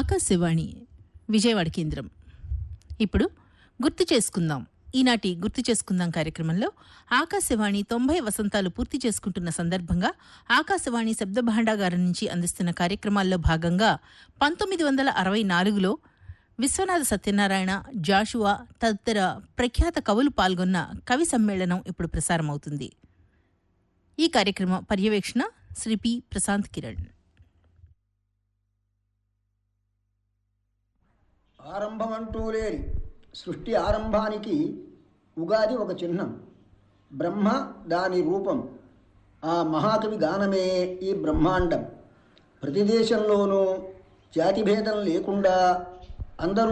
ఆకాశవాణి విజయవాడ కేంద్రం ఇప్పుడు గుర్తు చేసుకుందాం ఈనాటి గుర్తు చేసుకుందాం కార్యక్రమంలో ఆకాశవాణి తొంభై వసంతాలు పూర్తి చేసుకుంటున్న సందర్భంగా ఆకాశవాణి శబ్ద భాండాగారం నుంచి అందిస్తున్న కార్యక్రమాల్లో భాగంగా పంతొమ్మిది వందల అరవై నాలుగులో విశ్వనాథ సత్యనారాయణ జాషువా తదితర ప్రఖ్యాత కవులు పాల్గొన్న కవి సమ్మేళనం ఇప్పుడు ప్రసారమవుతుంది ఈ కార్యక్రమ పర్యవేక్షణ శ్రీ పి ప్రశాంత్ కిరణ్ ఆరంభం అంటూ లేని సృష్టి ఆరంభానికి ఉగాది ఒక చిహ్నం బ్రహ్మ దాని రూపం ఆ మహాకవి గానమే ఈ బ్రహ్మాండం ప్రతి దేశంలోనూ జాతిభేదం లేకుండా అందరూ